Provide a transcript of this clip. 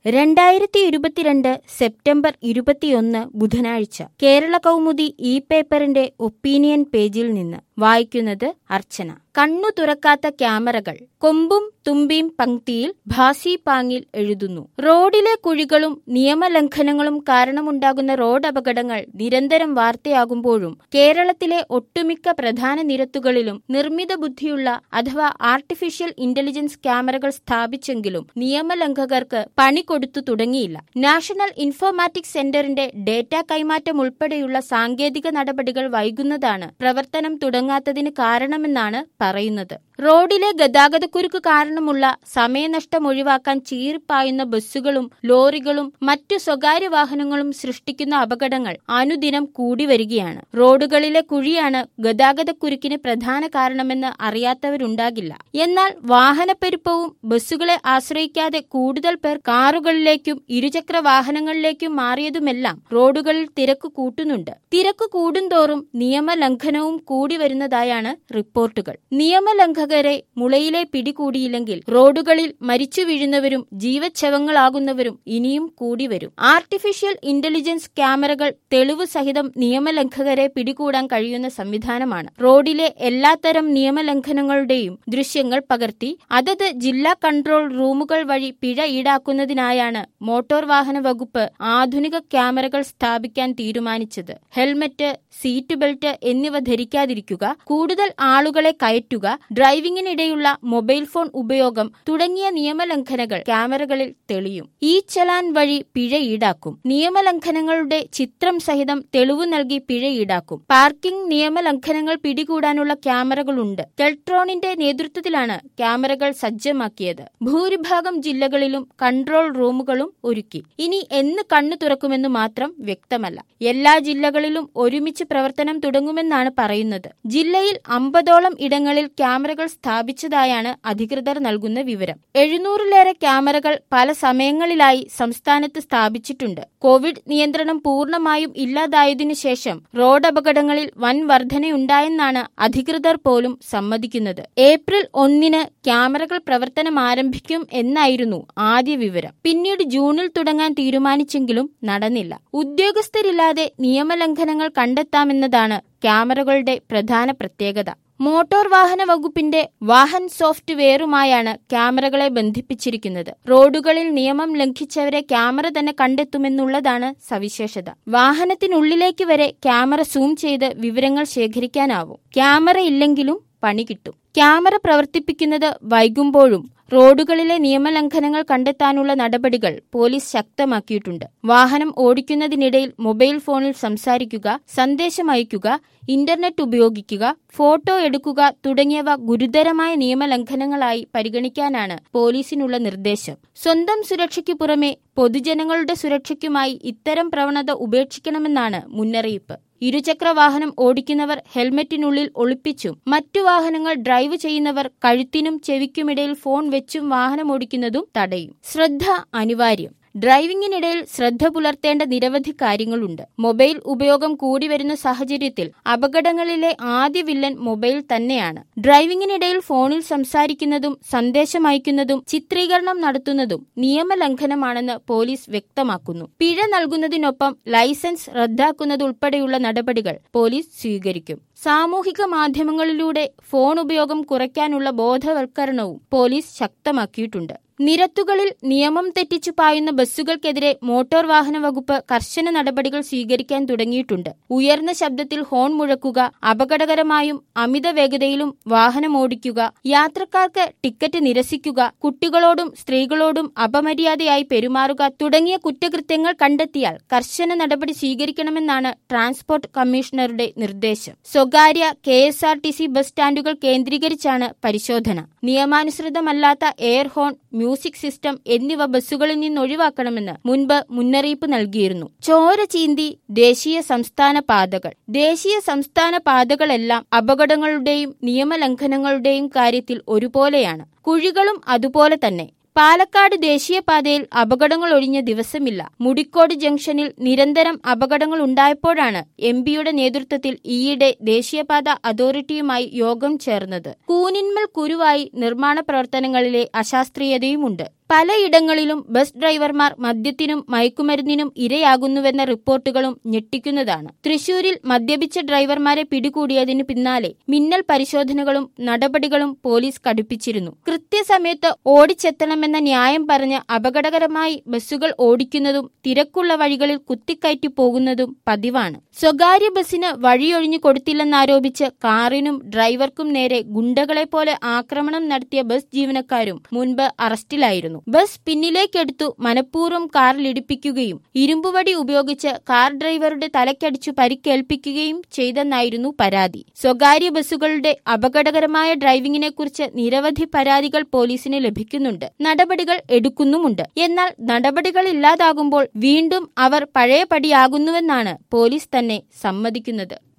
രണ്ടായിരത്തി ഇരുപത്തിരണ്ട് സെപ്റ്റംബർ ഇരുപത്തിയൊന്ന് ബുധനാഴ്ച കേരള കൗമുദി ഇ പേപ്പറിന്റെ ഒപ്പീനിയൻ പേജിൽ നിന്ന് വായിക്കുന്നത് അർച്ചന കണ്ണു തുറക്കാത്ത ക്യാമറകൾ കൊമ്പും തുമ്പിയും പങ്ക്തിയിൽ ഭാസി പാങ്ങിൽ എഴുതുന്നു റോഡിലെ കുഴികളും നിയമലംഘനങ്ങളും കാരണമുണ്ടാകുന്ന റോഡ് അപകടങ്ങൾ നിരന്തരം വാർത്തയാകുമ്പോഴും കേരളത്തിലെ ഒട്ടുമിക്ക പ്രധാന നിരത്തുകളിലും നിർമ്മിത ബുദ്ധിയുള്ള അഥവാ ആർട്ടിഫിഷ്യൽ ഇന്റലിജൻസ് ക്യാമറകൾ സ്ഥാപിച്ചെങ്കിലും നിയമലംഘകർക്ക് പണി കൊടുത്തു തുടങ്ങിയില്ല നാഷണൽ ഇൻഫോർമാറ്റിക്സ് സെന്ററിന്റെ ഡേറ്റ കൈമാറ്റം ഉൾപ്പെടെയുള്ള സാങ്കേതിക നടപടികൾ വൈകുന്നതാണ് പ്രവർത്തനം തുടങ്ങാത്തതിന് കാരണമെന്നാണ് പറയുന്നത് റോഡിലെ ഗതാഗതക്കുരുക്ക് കാരണമുള്ള സമയനഷ്ടം ഒഴിവാക്കാൻ ചീറിപ്പായുന്ന ബസ്സുകളും ലോറികളും മറ്റു സ്വകാര്യ വാഹനങ്ങളും സൃഷ്ടിക്കുന്ന അപകടങ്ങൾ അനുദിനം കൂടി വരികയാണ് റോഡുകളിലെ കുഴിയാണ് ഗതാഗതക്കുരുക്കിന് പ്രധാന കാരണമെന്ന് അറിയാത്തവരുണ്ടാകില്ല എന്നാൽ വാഹനപ്പെരുപ്പവും ബസ്സുകളെ ആശ്രയിക്കാതെ കൂടുതൽ പേർ കാറുകളിലേക്കും ഇരുചക്ര വാഹനങ്ങളിലേക്കും മാറിയതുമെല്ലാം റോഡുകളിൽ തിരക്ക് കൂട്ടുന്നുണ്ട് തിരക്ക് കൂടുന്തോറും നിയമലംഘനവും കൂടി വരുന്നതായാണ് റിപ്പോർട്ടുകൾ നിയമലംഘകരെ മുളയിലെ പിടികൂടിയില്ലെങ്കിൽ റോഡുകളിൽ മരിച്ചു വീഴുന്നവരും ജീവച്ഛവങ്ങളാകുന്നവരും ഇനിയും കൂടി വരും ആർട്ടിഫിഷ്യൽ ഇന്റലിജൻസ് ക്യാമറകൾ തെളിവ് സഹിതം നിയമലംഘകരെ പിടികൂടാൻ കഴിയുന്ന സംവിധാനമാണ് റോഡിലെ എല്ലാത്തരം നിയമലംഘനങ്ങളുടെയും ദൃശ്യങ്ങൾ പകർത്തി അതത് ജില്ലാ കൺട്രോൾ റൂമുകൾ വഴി പിഴ ഈടാക്കുന്നതിനായാണ് മോട്ടോർ വാഹന വകുപ്പ് ആധുനിക ക്യാമറകൾ സ്ഥാപിക്കാൻ തീരുമാനിച്ചത് ഹെൽമറ്റ് സീറ്റ് ബെൽറ്റ് എന്നിവ ധരിക്കാതിരിക്കുക കൂടുതൽ ആളുകളെ കയറ്റുക ഡ്രൈവിംഗിനിടെയുള്ള മൊബൈൽ ഫോൺ ഉപയോഗം തുടങ്ങിയ നിയമലംഘനങ്ങൾ ക്യാമറകളിൽ തെളിയും ഈ ചലാൻ വഴി പിഴ ഈടാക്കും നിയമലംഘനങ്ങളുടെ ചിത്രം സഹിതം തെളിവ് നൽകി പിഴ ഈടാക്കും പാർക്കിംഗ് നിയമലംഘനങ്ങൾ പിടികൂടാനുള്ള ക്യാമറകളുണ്ട് കെൽട്രോണിന്റെ നേതൃത്വത്തിലാണ് ക്യാമറകൾ സജ്ജമാക്കിയത് ഭൂരിഭാഗം ജില്ലകളിലും കൺട്രോൾ റൂമുകളും ഒരുക്കി ഇനി എന്ന് കണ്ണു തുറക്കുമെന്ന് മാത്രം വ്യക്തമല്ല എല്ലാ ജില്ലകളിലും ഒരുമിച്ച് പ്രവർത്തനം തുടങ്ങുമെന്നാണ് പറയുന്നത് ജില്ലയിൽ അമ്പതോളം ഇടങ്ങളിൽ ക്യാമറകൾ സ്ഥാപിച്ചതായാണ് അധികൃതർ നൽകുന്ന വിവരം എഴുന്നൂറിലേറെ ക്യാമറകൾ പല സമയങ്ങളിലായി സംസ്ഥാനത്ത് സ്ഥാപിച്ചിട്ടുണ്ട് കോവിഡ് നിയന്ത്രണം പൂർണ്ണമായും ഇല്ലാതായതിനു ശേഷം റോഡ് അപകടങ്ങളിൽ വൻ വർധനയുണ്ടായെന്നാണ് അധികൃതർ പോലും സമ്മതിക്കുന്നത് ഏപ്രിൽ ഒന്നിന് ക്യാമറകൾ പ്രവർത്തനം ആരംഭിക്കും എന്നായിരുന്നു ആദ്യ വിവരം പിന്നീട് ജൂണിൽ തുടങ്ങാൻ തീരുമാനിച്ചെങ്കിലും നടന്നില്ല ഉദ്യോഗസ്ഥരില്ലാതെ നിയമലംഘനങ്ങൾ കണ്ടെത്താമെന്നതാണ് ക്യാമറകളുടെ പ്രധാന പ്രത്യേകത മോട്ടോർ വാഹന വകുപ്പിന്റെ വാഹൻ സോഫ്റ്റ്വെയറുമായാണ് ക്യാമറകളെ ബന്ധിപ്പിച്ചിരിക്കുന്നത് റോഡുകളിൽ നിയമം ലംഘിച്ചവരെ ക്യാമറ തന്നെ കണ്ടെത്തുമെന്നുള്ളതാണ് സവിശേഷത വാഹനത്തിനുള്ളിലേക്ക് വരെ ക്യാമറ സൂം ചെയ്ത് വിവരങ്ങൾ ശേഖരിക്കാനാവും ക്യാമറ ഇല്ലെങ്കിലും പണി കിട്ടും ക്യാമറ പ്രവർത്തിപ്പിക്കുന്നത് വൈകുമ്പോഴും റോഡുകളിലെ നിയമലംഘനങ്ങൾ കണ്ടെത്താനുള്ള നടപടികൾ പോലീസ് ശക്തമാക്കിയിട്ടുണ്ട് വാഹനം ഓടിക്കുന്നതിനിടയിൽ മൊബൈൽ ഫോണിൽ സംസാരിക്കുക സന്ദേശം അയക്കുക ഇന്റർനെറ്റ് ഉപയോഗിക്കുക ഫോട്ടോ എടുക്കുക തുടങ്ങിയവ ഗുരുതരമായ നിയമലംഘനങ്ങളായി പരിഗണിക്കാനാണ് പോലീസിനുള്ള നിർദ്ദേശം സ്വന്തം സുരക്ഷയ്ക്കു പുറമെ പൊതുജനങ്ങളുടെ സുരക്ഷയ്ക്കുമായി ഇത്തരം പ്രവണത ഉപേക്ഷിക്കണമെന്നാണ് മുന്നറിയിപ്പ് ഇരുചക്ര വാഹനം ഓടിക്കുന്നവർ ഹെൽമറ്റിനുള്ളിൽ ഒളിപ്പിച്ചും മറ്റു വാഹനങ്ങൾ ഡ്രൈവ് ചെയ്യുന്നവർ കഴുത്തിനും ചെവിക്കുമിടയിൽ ഫോൺ വെച്ചും വാഹനം ഓടിക്കുന്നതും തടയും ശ്രദ്ധ അനിവാര്യം ഡ്രൈവിംഗിനിടയിൽ ശ്രദ്ധ പുലർത്തേണ്ട നിരവധി കാര്യങ്ങളുണ്ട് മൊബൈൽ ഉപയോഗം കൂടി വരുന്ന സാഹചര്യത്തിൽ അപകടങ്ങളിലെ ആദ്യ വില്ലൻ മൊബൈൽ തന്നെയാണ് ഡ്രൈവിംഗിനിടയിൽ ഫോണിൽ സംസാരിക്കുന്നതും സന്ദേശം അയക്കുന്നതും ചിത്രീകരണം നടത്തുന്നതും നിയമലംഘനമാണെന്ന് പോലീസ് വ്യക്തമാക്കുന്നു പിഴ നൽകുന്നതിനൊപ്പം ലൈസൻസ് റദ്ദാക്കുന്നതുൾപ്പെടെയുള്ള നടപടികൾ പോലീസ് സ്വീകരിക്കും സാമൂഹിക മാധ്യമങ്ങളിലൂടെ ഫോൺ ഉപയോഗം കുറയ്ക്കാനുള്ള ബോധവൽക്കരണവും പോലീസ് ശക്തമാക്കിയിട്ടുണ്ട് നിരത്തുകളിൽ നിയമം തെറ്റിച്ചു പായുന്ന ബസ്സുകൾക്കെതിരെ മോട്ടോർ വാഹന വകുപ്പ് കർശന നടപടികൾ സ്വീകരിക്കാൻ തുടങ്ങിയിട്ടുണ്ട് ഉയർന്ന ശബ്ദത്തിൽ ഹോൺ മുഴക്കുക അപകടകരമായും അമിത വേഗതയിലും വാഹനം ഓടിക്കുക യാത്രക്കാർക്ക് ടിക്കറ്റ് നിരസിക്കുക കുട്ടികളോടും സ്ത്രീകളോടും അപമര്യാദയായി പെരുമാറുക തുടങ്ങിയ കുറ്റകൃത്യങ്ങൾ കണ്ടെത്തിയാൽ കർശന നടപടി സ്വീകരിക്കണമെന്നാണ് ട്രാൻസ്പോർട്ട് കമ്മീഷണറുടെ നിർദ്ദേശം സ്വകാര്യ K S R T C bus സ്റ്റാൻഡുകൾ കേന്ദ്രീകരിച്ചാണ് പരിശോധന നിയമാനുസൃതമല്ലാത്ത എയർ ഹോൺ മ്യൂസിക് സിസ്റ്റം എന്നിവ ബസ്സുകളിൽ നിന്ന് ഒഴിവാക്കണമെന്ന് മുൻപ് മുന്നറിയിപ്പ് നൽകിയിരുന്നു ചോര ചീന്തി ദേശീയ സംസ്ഥാന പാതകൾ ദേശീയ സംസ്ഥാന പാതകളെല്ലാം അപകടങ്ങളുടെയും നിയമലംഘനങ്ങളുടെയും കാര്യത്തിൽ ഒരുപോലെയാണ് കുഴികളും അതുപോലെ തന്നെ പാലക്കാട് ദേശീയപാതയിൽ അപകടങ്ങൾ ഒഴിഞ്ഞ ദിവസമില്ല മുടിക്കോട് ജംഗ്ഷനിൽ നിരന്തരം അപകടങ്ങൾ ഉണ്ടായപ്പോഴാണ് എം പിയുടെ നേതൃത്വത്തിൽ ഈയിടെ ദേശീയപാത അതോറിറ്റിയുമായി യോഗം ചേർന്നത് കൂനിന്മൽ കുരുവായി നിർമ്മാണ പ്രവർത്തനങ്ങളിലെ അശാസ്ത്രീയതയുമുണ്ട് പലയിടങ്ങളിലും ബസ് ഡ്രൈവർമാർ മദ്യത്തിനും മയക്കുമരുന്നിനും ഇരയാകുന്നുവെന്ന റിപ്പോർട്ടുകളും ഞെട്ടിക്കുന്നതാണ് തൃശൂരിൽ മദ്യപിച്ച ഡ്രൈവർമാരെ പിടികൂടിയതിനു പിന്നാലെ മിന്നൽ പരിശോധനകളും നടപടികളും പോലീസ് കടുപ്പിച്ചിരുന്നു കൃത്യസമയത്ത് ഓടിച്ചെത്തണമെന്ന ന്യായം പറഞ്ഞ് അപകടകരമായി ബസ്സുകൾ ഓടിക്കുന്നതും തിരക്കുള്ള വഴികളിൽ കുത്തിക്കയറ്റി പോകുന്നതും പതിവാണ് സ്വകാര്യ ബസ്സിന് വഴിയൊഴിഞ്ഞു കൊടുത്തില്ലെന്നാരോപിച്ച് കാറിനും ഡ്രൈവർക്കും നേരെ ഗുണ്ടകളെ പോലെ ആക്രമണം നടത്തിയ ബസ് ജീവനക്കാരും മുൻപ് അറസ്റ്റിലായിരുന്നു ബസ് പിന്നിലേക്കെടുത്തു മനഃപൂർവ്വം കാറിലിടിപ്പിക്കുകയും ഇരുമ്പുവടി ഉപയോഗിച്ച് കാർ ഡ്രൈവറുടെ തലക്കടിച്ചു പരിക്കേൽപ്പിക്കുകയും ചെയ്തെന്നായിരുന്നു പരാതി സ്വകാര്യ ബസ്സുകളുടെ അപകടകരമായ ഡ്രൈവിംഗിനെക്കുറിച്ച് നിരവധി പരാതികൾ പോലീസിന് ലഭിക്കുന്നുണ്ട് നടപടികൾ എടുക്കുന്നുമുണ്ട് എന്നാൽ നടപടികൾ ഇല്ലാതാകുമ്പോൾ വീണ്ടും അവർ പഴയപടിയാകുന്നുവെന്നാണ് പോലീസ് തന്നെ സമ്മതിക്കുന്നത്